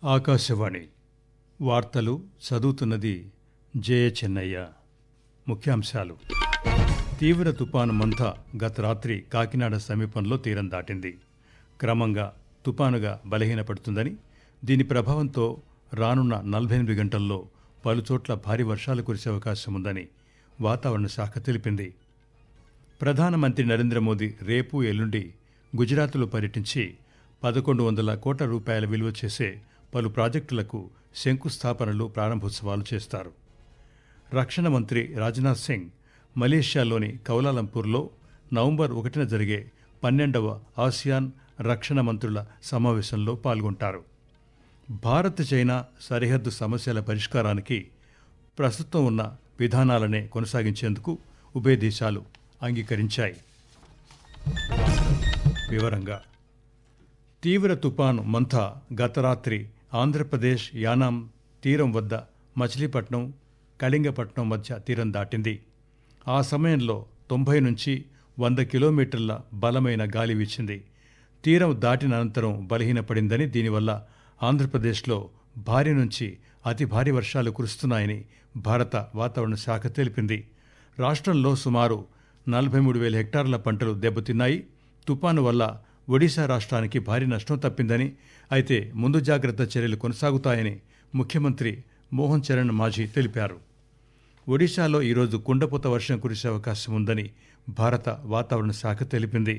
ఆకాశవాణి వార్తలు చదువుతున్నది జయ చెన్నయ్య ముఖ్యాంశాలు తీవ్ర తుపాను మంథ గత రాత్రి కాకినాడ సమీపంలో తీరం దాటింది క్రమంగా తుపానుగా బలహీనపడుతుందని దీని ప్రభావంతో రానున్న నలభై ఎనిమిది గంటల్లో పలుచోట్ల భారీ వర్షాలు కురిసే అవకాశం ఉందని వాతావరణ శాఖ తెలిపింది ప్రధానమంత్రి నరేంద్ర మోదీ రేపు ఎల్లుండి గుజరాత్లో పర్యటించి పదకొండు వందల కోట్ల రూపాయల విలువ చేసే పలు ప్రాజెక్టులకు శంకుస్థాపనలు ప్రారంభోత్సవాలు చేస్తారు రక్షణ మంత్రి రాజ్నాథ్ సింగ్ మలేషియాలోని కౌలాలంపూర్లో నవంబర్ ఒకటిన జరిగే పన్నెండవ ఆసియాన్ రక్షణ మంత్రుల సమావేశంలో పాల్గొంటారు భారత్ చైనా సరిహద్దు సమస్యల పరిష్కారానికి ప్రస్తుతం ఉన్న విధానాలనే కొనసాగించేందుకు ఉభయ దేశాలు అంగీకరించాయి వివరంగా తీవ్ర తుపాను మంథ గత రాత్రి ఆంధ్రప్రదేశ్ యానాం తీరం వద్ద మచిలీపట్నం కళింగపట్నం మధ్య తీరం దాటింది ఆ సమయంలో తొంభై నుంచి వంద కిలోమీటర్ల బలమైన గాలి వీచింది తీరం దాటిన అనంతరం బలహీనపడిందని దీనివల్ల ఆంధ్రప్రదేశ్లో భారీ నుంచి అతి భారీ వర్షాలు కురుస్తున్నాయని భారత వాతావరణ శాఖ తెలిపింది రాష్ట్రంలో సుమారు నలభై మూడు వేల హెక్టార్ల పంటలు దెబ్బతిన్నాయి తుపాను వల్ల ఒడిశా రాష్ట్రానికి భారీ నష్టం తప్పిందని అయితే ముందు జాగ్రత్త చర్యలు కొనసాగుతాయని ముఖ్యమంత్రి మోహన్ చరణ్ మాఝీ తెలిపారు ఒడిశాలో ఈరోజు కుండపోత వర్షం కురిసే అవకాశం ఉందని భారత వాతావరణ శాఖ తెలిపింది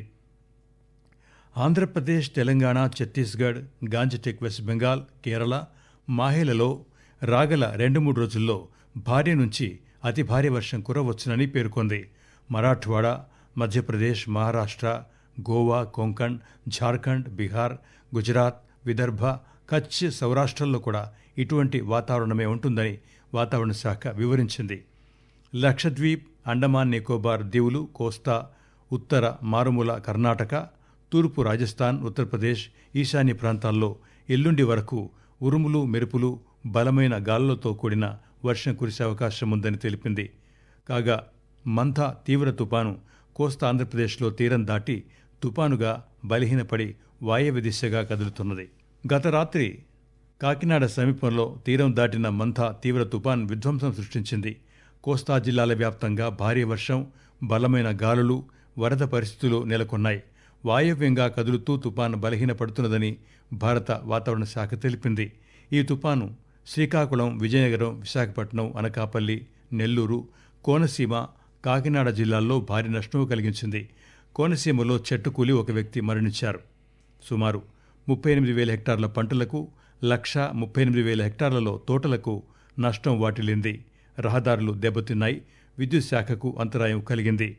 ఆంధ్రప్రదేశ్ తెలంగాణ ఛత్తీస్గఢ్ గాంజటెక్ వెస్ట్ బెంగాల్ కేరళ మాహేలలో రాగల రెండు మూడు రోజుల్లో భారీ నుంచి అతి భారీ వర్షం కురవచ్చునని పేర్కొంది మరాఠ్వాడా మధ్యప్రదేశ్ మహారాష్ట్ర గోవా కొంకణ్ ఝార్ఖండ్ బీహార్ గుజరాత్ విదర్భ కచ్ సౌరాష్ట్రల్లో కూడా ఇటువంటి వాతావరణమే ఉంటుందని వాతావరణ శాఖ వివరించింది లక్షద్వీప్ అండమాన్ నికోబార్ దీవులు కోస్తా ఉత్తర మారుమూల కర్ణాటక తూర్పు రాజస్థాన్ ఉత్తరప్రదేశ్ ఈశాన్య ప్రాంతాల్లో ఎల్లుండి వరకు ఉరుములు మెరుపులు బలమైన గాలులతో కూడిన వర్షం కురిసే అవకాశం ఉందని తెలిపింది కాగా మంథ తీవ్ర తుపాను కోస్తా ఆంధ్రప్రదేశ్లో తీరం దాటి తుపానుగా బలహీనపడి వాయవ్య దిశగా కదులుతున్నది గత రాత్రి కాకినాడ సమీపంలో తీరం దాటిన మంథ తీవ్ర తుపాన్ విధ్వంసం సృష్టించింది కోస్తా జిల్లాల వ్యాప్తంగా భారీ వర్షం బలమైన గాలులు వరద పరిస్థితులు నెలకొన్నాయి వాయవ్యంగా కదులుతూ తుపాను బలహీనపడుతున్నదని భారత వాతావరణ శాఖ తెలిపింది ఈ తుపాను శ్రీకాకుళం విజయనగరం విశాఖపట్నం అనకాపల్లి నెల్లూరు కోనసీమ కాకినాడ జిల్లాల్లో భారీ నష్టం కలిగించింది కోనసీమలో చెట్టు కూలి ఒక వ్యక్తి మరణించారు సుమారు ముప్పై ఎనిమిది వేల హెక్టార్ల పంటలకు లక్ష ముప్పై ఎనిమిది వేల హెక్టార్లలో తోటలకు నష్టం వాటిల్లింది రహదారులు దెబ్బతిన్నాయి విద్యుత్ శాఖకు అంతరాయం కలిగింది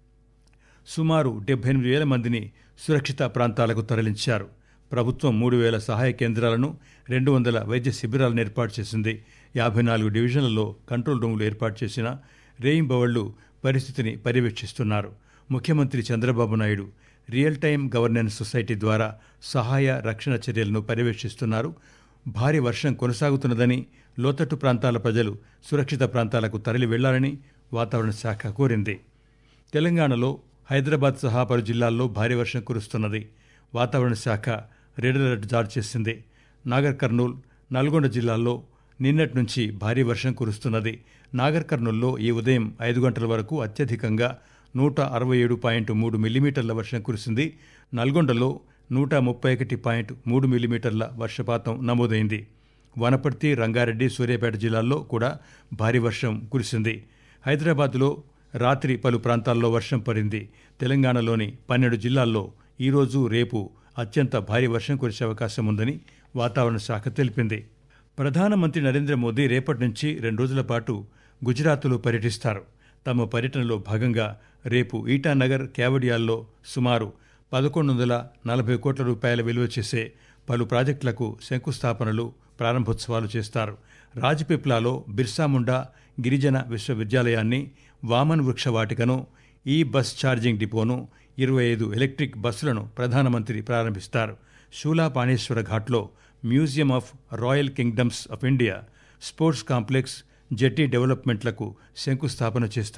సుమారు డెబ్బై ఎనిమిది వేల మందిని సురక్షిత ప్రాంతాలకు తరలించారు ప్రభుత్వం మూడు వేల సహాయ కేంద్రాలను రెండు వందల వైద్య శిబిరాలను ఏర్పాటు చేసింది యాభై నాలుగు డివిజన్లలో కంట్రోల్ రూములు ఏర్పాటు చేసిన రేయింబవళ్లు పరిస్థితిని పర్యవేక్షిస్తున్నారు ముఖ్యమంత్రి Chandrababu Naidu real time governance society ద్వారా సహాయ రక్షణ చర్యలను పర్యవేక్షిస్తున్నారు భారీ వర్షం కొనసాగుతున్నదని లోతట్టు ప్రాంతాల ప్రజలు సురక్షిత ప్రాంతాలకు తరలి వెళ్లాలని వాతావరణ శాఖ కోరింది తెలంగాణలో హైదరాబాద్ సహా పలు జిల్లాల్లో భారీ వర్షం కురుస్తున్నది వాతావరణ శాఖ రెడ్ అలర్ట్ జారీ చేసింది నాగర్ కర్నూల్ నల్గొండ జిల్లాల్లో నిన్నటి నుంచి భారీ వర్షం కురుస్తున్నది నాగర్ కర్నూల్లో ఈ ఉదయం ఐదు గంటల వరకు అత్యధికంగా నూట అరవై ఏడు పాయింట్ మూడు మిల్లీమీటర్ల వర్షం కురిసింది నల్గొండలో నూట ముప్పై ఒకటి పాయింట్ మూడు మిల్లీమీటర్ల వర్షపాతం నమోదైంది వనపర్తి రంగారెడ్డి సూర్యాపేట జిల్లాల్లో కూడా భారీ వర్షం కురిసింది హైదరాబాద్లో రాత్రి పలు ప్రాంతాల్లో వర్షం పడింది తెలంగాణలోని పన్నెండు జిల్లాల్లో ఈరోజు రేపు అత్యంత భారీ వర్షం కురిసే అవకాశం ఉందని వాతావరణ శాఖ తెలిపింది ప్రధానమంత్రి నరేంద్ర మోదీ రేపటి నుంచి రెండు రోజుల పాటు గుజరాత్లో పర్యటిస్తారు తమ పర్యటనలో భాగంగా రేపు ఈటానగర్ కేవడియాల్లో సుమారు పదకొండు వందల నలభై కోట్ల రూపాయల విలువ చేసే పలు ప్రాజెక్టులకు శంకుస్థాపనలు ప్రారంభోత్సవాలు చేస్తారు రాజపిప్లాలో బిర్సాముండా గిరిజన విశ్వవిద్యాలయాన్ని వామన్ వృక్ష వాటికను ఈ బస్ ఛార్జింగ్ డిపోను ఇరవై ఐదు ఎలక్ట్రిక్ బస్సులను ప్రధానమంత్రి ప్రారంభిస్తారు శూలాపాణేశ్వర ఘాట్లో museum of royal kingdoms of India sports complex jetty డెవలప్మెంట్లకు శంకుస్థాపన చేస్తారు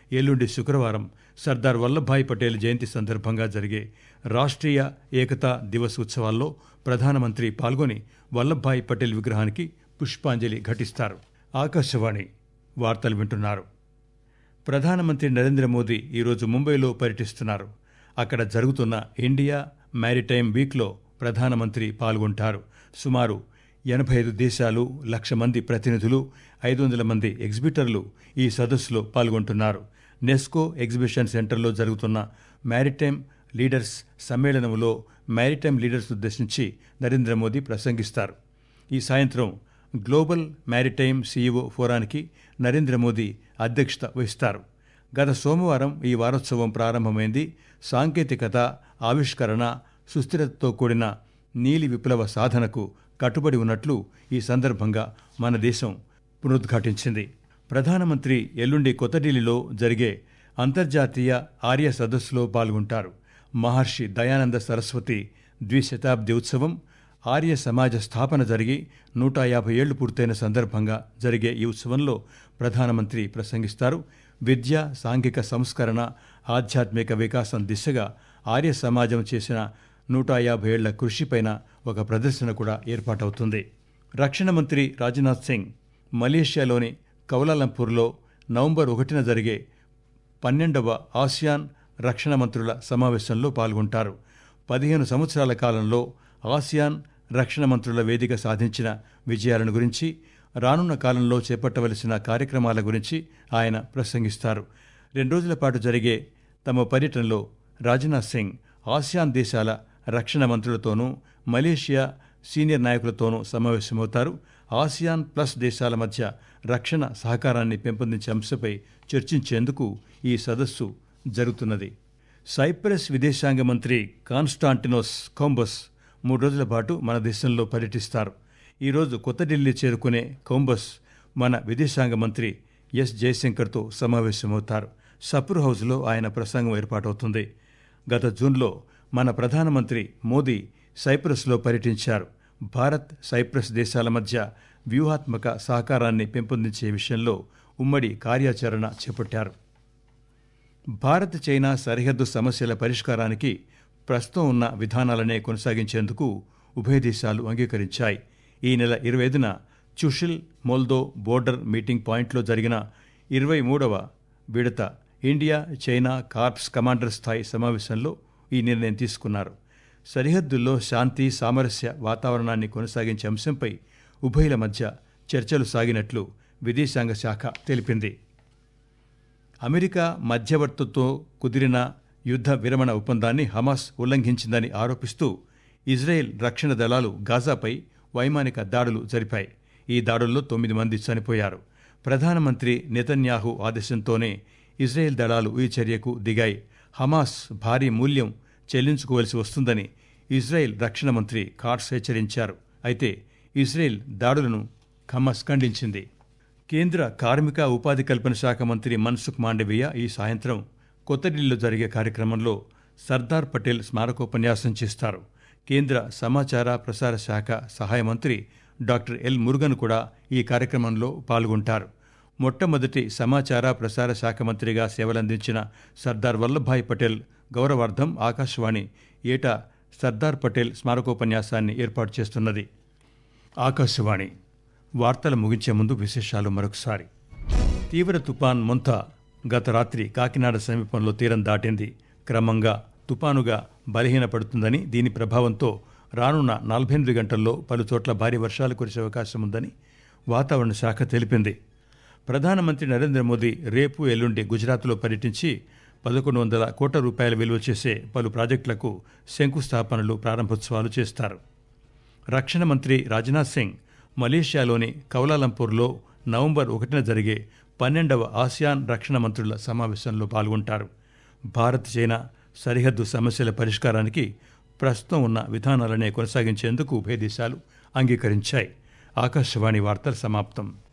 ఎల్లుండి శుక్రవారం సర్దార్ వల్లభాయ్ పటేల్ జయంతి సందర్భంగా జరిగే రాష్ట్రీయ ఏకతా దివస్ ఉత్సవాల్లో ప్రధానమంత్రి పాల్గొని వల్లభాయ్ పటేల్ విగ్రహానికి పుష్పాంజలి ఘటిస్తారు ఆకాశవాణి వార్తలు వింటున్నారు ప్రధానమంత్రి నరేంద్ర మోదీ ఈరోజు ముంబైలో పర్యటిస్తున్నారు అక్కడ జరుగుతున్న ఇండియా మ్యారిటైమ్ వీక్లో ప్రధానమంత్రి పాల్గొంటారు సుమారు ఎనభై ఐదు దేశాలు లక్ష మంది ప్రతినిధులు ఐదు వందల మంది ఎగ్జిబిటర్లు ఈ సదస్సులో పాల్గొంటున్నారు నెస్కో ఎగ్జిబిషన్ సెంటర్లో జరుగుతున్న మ్యారిటైమ్ లీడర్స్ సమ్మేళనంలో మ్యారిటైమ్ లీడర్స్ ఉద్దేశించి నరేంద్ర మోదీ ప్రసంగిస్తారు ఈ సాయంత్రం గ్లోబల్ మ్యారిటైమ్ సీఈఓ ఫోరానికి నరేంద్ర మోదీ అధ్యక్షత వహిస్తారు గత సోమవారం ఈ వారోత్సవం ప్రారంభమైంది సాంకేతికత ఆవిష్కరణ సుస్థిరతతో కూడిన నీలి విప్లవ సాధనకు కట్టుబడి ఉన్నట్లు ఈ సందర్భంగా మన దేశం పునరుద్ఘాటించింది ప్రధానమంత్రి ఎల్లుండి కొత్త ఢిల్లీలో జరిగే అంతర్జాతీయ ఆర్య సదస్సులో పాల్గొంటారు మహర్షి దయానంద సరస్వతి ద్విశతాబ్ది ఉత్సవం ఆర్య సమాజ స్థాపన జరిగి నూట యాభై ఏళ్లు పూర్తయిన సందర్భంగా జరిగే ఈ ఉత్సవంలో ప్రధానమంత్రి ప్రసంగిస్తారు విద్య సాంఘిక సంస్కరణ ఆధ్యాత్మిక వికాసం దిశగా ఆర్య సమాజం చేసిన నూట యాభై ఏళ్ల కృషిపైన ఒక ప్రదర్శన కూడా ఏర్పాటవుతుంది రక్షణ మంత్రి రాజ్నాథ్ సింగ్ మలేషియాలోని కౌలాలంపూర్లో నవంబర్ ఒకటిన జరిగే పన్నెండవ ఆసియాన్ రక్షణ మంత్రుల సమావేశంలో పాల్గొంటారు పదిహేను సంవత్సరాల కాలంలో ఆసియాన్ రక్షణ మంత్రుల వేదిక సాధించిన విజయాలను గురించి రానున్న కాలంలో చేపట్టవలసిన కార్యక్రమాల గురించి ఆయన ప్రసంగిస్తారు రెండు రోజుల పాటు జరిగే తమ పర్యటనలో రాజ్నాథ్ సింగ్ ఆసియాన్ దేశాల రక్షణ మంత్రులతోనూ మలేషియా సీనియర్ నాయకులతోనూ సమావేశమవుతారు ఆసియాన్ ప్లస్ దేశాల మధ్య రక్షణ సహకారాన్ని పెంపొందించే అంశంపై చర్చించేందుకు ఈ సదస్సు జరుగుతున్నది సైప్రస్ విదేశాంగ మంత్రి కాన్స్టాంటినోస్ కోంబస్ మూడు రోజుల పాటు మన దేశంలో పర్యటిస్తారు ఈరోజు కొత్త ఢిల్లీ చేరుకునే కోంబస్ మన విదేశాంగ మంత్రి ఎస్ జయశంకర్తో సమావేశమవుతారు సప్రు హౌస్లో ఆయన ప్రసంగం ఏర్పాటవుతుంది గత జూన్లో మన ప్రధానమంత్రి మోదీ సైప్రస్లో పర్యటించారు భారత్ సైప్రస్ దేశాల మధ్య వ్యూహాత్మక సహకారాన్ని పెంపొందించే విషయంలో ఉమ్మడి కార్యాచరణ చేపట్టారు భారత్ చైనా సరిహద్దు సమస్యల పరిష్కారానికి ప్రస్తుతం ఉన్న విధానాలనే కొనసాగించేందుకు ఉభయ దేశాలు అంగీకరించాయి ఈ నెల ఇరవై ఐదున చుషిల్ మోల్దో బోర్డర్ మీటింగ్ పాయింట్లో జరిగిన ఇరవై మూడవ విడత ఇండియా చైనా కార్ప్స్ కమాండర్ స్థాయి సమావేశంలో ఈ నిర్ణయం తీసుకున్నారు సరిహద్దుల్లో శాంతి సామరస్య వాతావరణాన్ని కొనసాగించే అంశంపై ఉభయుల మధ్య చర్చలు సాగినట్లు విదేశాంగ శాఖ తెలిపింది అమెరికా మధ్యవర్తితో కుదిరిన యుద్ధ విరమణ ఒప్పందాన్ని హమాస్ ఉల్లంఘించిందని ఆరోపిస్తూ ఇజ్రాయెల్ రక్షణ దళాలు గాజాపై వైమానిక దాడులు జరిపాయి ఈ దాడుల్లో తొమ్మిది మంది చనిపోయారు ప్రధానమంత్రి నెతన్యాహు ఆదేశంతోనే ఇజ్రాయెల్ దళాలు ఈ చర్యకు దిగాయి హమాస్ భారీ మూల్యం చెల్లించుకోవలసి వస్తుందని ఇజ్రాయెల్ రక్షణ మంత్రి కార్స్ హెచ్చరించారు అయితే ఇజ్రాయెల్ దాడులను హమాస్ ఖండించింది కేంద్ర కార్మిక ఉపాధి కల్పన శాఖ మంత్రి మన్సుఖ్ మాండవీయ ఈ సాయంత్రం కొత్త ఢిల్లీలో జరిగే కార్యక్రమంలో సర్దార్ పటేల్ స్మారకోపన్యాసం చేస్తారు కేంద్ర సమాచార ప్రసార శాఖ సహాయ మంత్రి డాక్టర్ ఎల్ మురుగన్ కూడా ఈ కార్యక్రమంలో పాల్గొంటారు మొట్టమొదటి సమాచార ప్రసార శాఖ మంత్రిగా సేవలందించిన సర్దార్ వల్లభాయ్ పటేల్ గౌరవార్థం ఆకాశవాణి ఏటా సర్దార్ పటేల్ స్మారకోపన్యాసాన్ని ఏర్పాటు చేస్తున్నది ఆకాశవాణి వార్తలు ముగించే ముందు విశేషాలు మరొకసారి తీవ్ర తుపాన్ మొంత గత రాత్రి కాకినాడ సమీపంలో తీరం దాటింది క్రమంగా తుపానుగా బలహీనపడుతుందని దీని ప్రభావంతో రానున్న నలభై ఎనిమిది గంటల్లో పలు చోట్ల భారీ వర్షాలు కురిసే అవకాశం ఉందని వాతావరణ శాఖ తెలిపింది ప్రధానమంత్రి నరేంద్ర మోదీ రేపు ఎల్లుండి గుజరాత్లో పర్యటించి పదకొండు వందల కోట్ల రూపాయల విలువ చేసే పలు ప్రాజెక్టులకు శంకుస్థాపనలు ప్రారంభోత్సవాలు చేస్తారు రక్షణ మంత్రి రాజ్నాథ్ సింగ్ మలేషియాలోని కౌలాలంపూర్లో నవంబర్ ఒకటిన జరిగే పన్నెండవ ఆసియాన్ రక్షణ మంత్రుల సమావేశంలో పాల్గొంటారు భారత్ చైనా సరిహద్దు సమస్యల పరిష్కారానికి ప్రస్తుతం ఉన్న విధానాలనే కొనసాగించేందుకు ఉభయ దేశాలు అంగీకరించాయి ఆకాశవాణి వార్తలు సమాప్తం